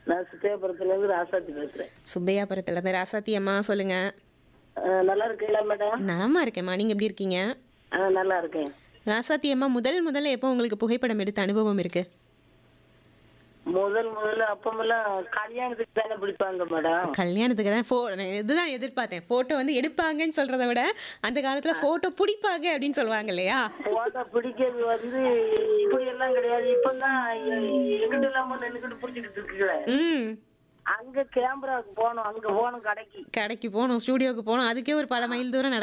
நான் சுத்தியாபுரத்துல இருந்து ராசாத்தி பேசுறேன் சுப்பையாபுரத்துல இருந்து ராசாத்தி அம்மா சொல்லுங்க அஹ் நல்லா இருக்கீங்களா மேடம் நலமா இருக்கேம்மா நீங்க எப்படி இருக்கீங்க அஹ் நல்லா இருக்கேன் ராசாத்தி அம்மா முதல் முதல்ல எப்போ உங்களுக்கு புகைப்படம் எடுத்த அனுபவம் இருக்கு முதல் முதல்ல அப்பமெல்லாம் கல்யாணத்துக்கு தானே பிடிப்பாங்க மேடம் கல்யாணத்துக்கு தான் ஃபோ இதுதான் எதிர்பார்த்தேன் ஃபோட்டோ வந்து எடுப்பாங்கன்னு சொல்றதை விட அந்த காலத்துல ஃபோட்டோ பிடிப்பாங்க அப்படின்னு சொல்லுவாங்க இல்லையா போட்டோ பிடிக்கிறது வந்து இப்படி எல்லாம் கிடையாது இப்பதான் எங்கிட்ட இல்லாம நின்னுக்கிட்டு பிடிச்சிக்கிட்டு இருக்குல்ல ம் அங்க கேமராவுக்கு போகணும் அங்க போகணும் கடைக்கு கடைக்கு போகணும் ஸ்டூடியோக்கு போகணும் அதுக்கே ஒரு பல மைல் தூரம்